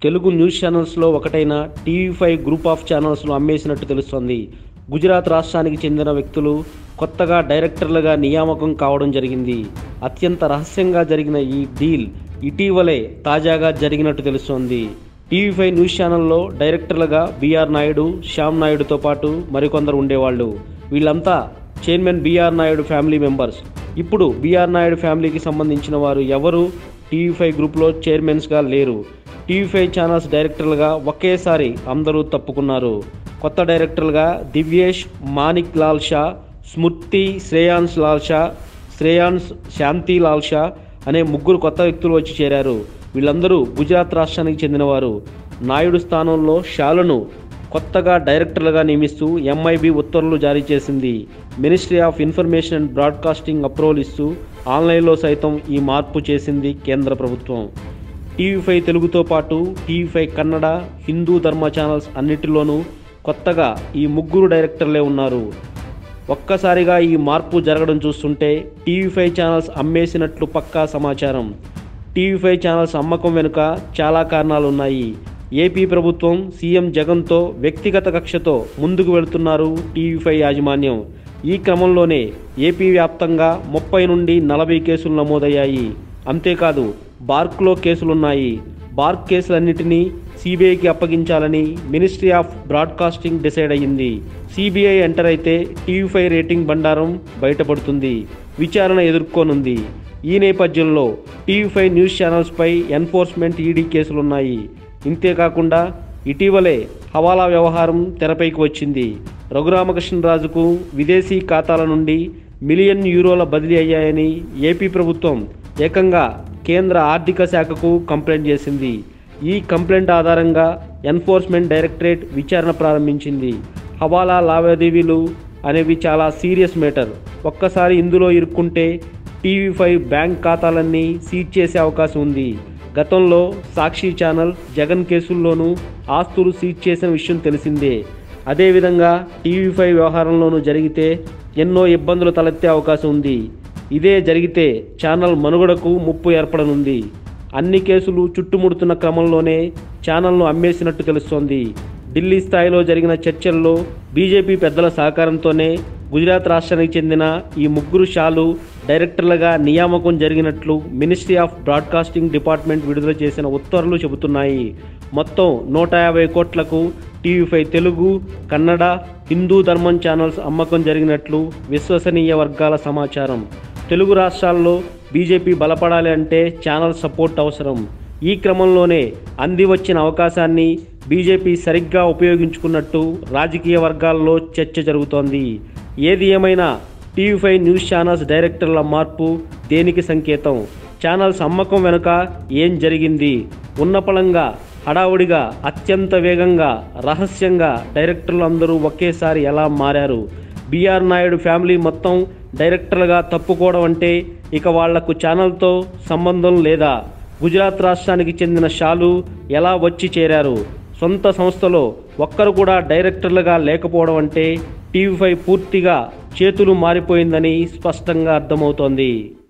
Telugu news ఛానల్స్లో ఒకటైన TV five group of ఛానల్స్ను అమ్మేసినట్టు తెలుస్తోంది గుజరాత్ రాష్ట్రానికి చెందిన వ్యక్తులు కొత్తగా డైరెక్టర్లుగా నియామకం కావడం జరిగింది అత్యంత రహస్యంగా జరిగిన ఈ డీల్ ఇటీవలే తాజాగా జరిగినట్టు తెలుస్తోంది టీవీ ఫైవ్ న్యూస్ ఛానల్లో డైరెక్టర్లుగా బీఆర్ నాయుడు శ్యామ్ నాయుడుతో పాటు మరికొందరు ఉండేవాళ్ళు వీళ్ళంతా chairman BR Naidu family members ఇప్పుడు బీఆర్ నాయుడు ఫ్యామిలీకి సంబంధించిన వారు ఎవరు టీవీ ఫైవ్ గ్రూప్లో చైర్మన్స్గా లేరు టీవీ ఫైవ్ ఛానల్స్ డైరెక్టర్లుగా ఒకేసారి అందరూ తప్పుకున్నారు కొత్త డైరెక్టర్లుగా దివ్యేష్ మానిక్ లాల్ షా స్మృతి శ్రేయాన్స్ లాల్ షా శ్రేయాన్స్ శాంతి లాల్ షా అనే ముగ్గురు కొత్త వ్యక్తులు వచ్చి చేరారు వీళ్ళందరూ గుజరాత్ రాష్ట్రానికి చెందినవారు నాయుడు స్థానంలో షాలను కొత్తగా డైరెక్టర్లుగా నియమిస్తూ ఎంఐబి ఉత్తర్వులు జారీ చేసింది ministry of information and broadcasting approval ఇస్తూ ఆన్లైన్లో సైతం ఈ మార్పు చేసింది కేంద్ర ప్రభుత్వం టీవీ ఫైవ్ తెలుగుతో పాటు టీవీ ఫైవ్ కన్నడ హిందూ ధర్మ ఛానల్స్ అన్నిటిలోనూ కొత్తగా ఈ ముగ్గురు డైరెక్టర్లే ఉన్నారు ఒక్కసారిగా ఈ మార్పు జరగడం చూస్తుంటే టీవీ ఫైవ్ ఛానల్స్ అమ్మేసినట్లు పక్కా సమాచారం టీవీ ఫైవ్ ఛానల్స్ అమ్మకం వెనుక చాలా కారణాలు ఉన్నాయి ఏపీ ప్రభుత్వం సీఎం జగన్తో వ్యక్తిగత కక్షతో ముందుకు వెళుతున్నారు టీవీ ఫైవ్ యాజమాన్యం ఈ క్రమంలోనే ఏపీ వ్యాప్తంగా ముప్పై నుండి నలభై కేసులు నమోదయ్యాయి అంతేకాదు బార్క్లో కేసులున్నాయి బార్క్ కేసులన్నిటినీ సిబిఐకి అప్పగించాలని మినిస్ట్రీ ఆఫ్ బ్రాడ్కాస్టింగ్ డిసైడ్ అయ్యింది సిబిఐ ఎంటర్ అయితే టీవీ ఫైవ్ రేటింగ్ బండారం బయటపడుతుంది విచారణ ఎదుర్కోనుంది ఈ నేపథ్యంలో టీవీ ఫైవ్ న్యూస్ ఛానల్స్పై ఎన్ఫోర్స్మెంట్ ఈడీ కేసులున్నాయి ఇంతేకాకుండా ఇటీవలే హవాలా వ్యవహారం తెరపైకి వచ్చింది రఘురామకృష్ణరాజుకు విదేశీ ఖాతాల నుండి మిలియన్ యూరోల బదిలీ అయ్యాయని ఏపీ ప్రభుత్వం ఏకంగా కేంద్ర ఆర్థిక శాఖకు కంప్లైంట్ చేసింది ఈ కంప్లైంట్ ఆధారంగా ఎన్ఫోర్స్మెంట్ డైరెక్టరేట్ విచారణ ప్రారంభించింది హవాలా లావాదేవీలు అనేవి చాలా సీరియస్ మేటర్ ఒక్కసారి ఇందులో ఇరుక్కుంటే టీవీ ఫైవ్ బ్యాంక్ ఖాతాలన్నీ సీజ్ చేసే అవకాశం ఉంది గతంలో సాక్షి ఛానల్ జగన్ కేసుల్లోనూ ఆస్తులు సీజ్ చేసిన విషయం తెలిసిందే అదేవిధంగా టీవీ ఫైవ్ వ్యవహారంలోనూ జరిగితే ఎన్నో ఇబ్బందులు తలెత్తే అవకాశం ఉంది ఇదే జరిగితే ఛానల్ మనుగడకు ముప్పు ఏర్పడనుంది అన్ని కేసులు చుట్టుముడుతున్న క్రమంలోనే ఛానల్ను అమ్మేసినట్టు తెలుస్తోంది ఢిల్లీ స్థాయిలో జరిగిన చర్చల్లో బీజేపీ పెద్దల సహకారంతోనే గుజరాత్ రాష్ట్రానికి చెందిన ఈ ముగ్గురు షాలు డైరెక్టర్లుగా నియామకం జరిగినట్లు మినిస్ట్రీ ఆఫ్ బ్రాడ్కాస్టింగ్ డిపార్ట్మెంట్ విడుదల చేసిన ఉత్తర్వులు చెబుతున్నాయి మొత్తం నూట యాభై కోట్లకు TV five Telugu Kannada Hindu Dharmam channels అమ్మకం జరిగినట్లు విశ్వసనీయ వర్గాల సమాచారం తెలుగు రాష్ట్రాల్లో బీజేపీ బలపడాలి అంటే ఛానల్ సపోర్ట్ అవసరం ఈ క్రమంలోనే అంది వచ్చిన అవకాశాన్ని బీజేపీ సరిగ్గా ఉపయోగించుకున్నట్టు రాజకీయ వర్గాల్లో చర్చ జరుగుతోంది ఏది ఏమైనా టీవీ ఫైవ్ న్యూస్ ఛానల్స్ డైరెక్టర్ల మార్పు దేనికి సంకేతం ఛానల్స్ అమ్మకం వెనుక ఏం జరిగింది ఉన్నపళంగా హడావుడిగా అత్యంత వేగంగా రహస్యంగా డైరెక్టర్లు అందరూ ఒకేసారి ఎలా మారారు బీఆర్ నాయుడు ఫ్యామిలీ మొత్తం డైరెక్టర్లుగా తప్పుకోవడం అంటే ఇక వాళ్లకు ఛానల్తో సంబంధం లేదా గుజరాత్ రాష్ట్రానికి చెందిన షాలు ఎలా వచ్చి చేరారు సొంత సంస్థలో ఒక్కరు కూడా డైరెక్టర్లుగా లేకపోవడం అంటే టీవీ ఫైవ్ పూర్తిగా చేతులు మారిపోయిందని స్పష్టంగా అర్థమవుతోంది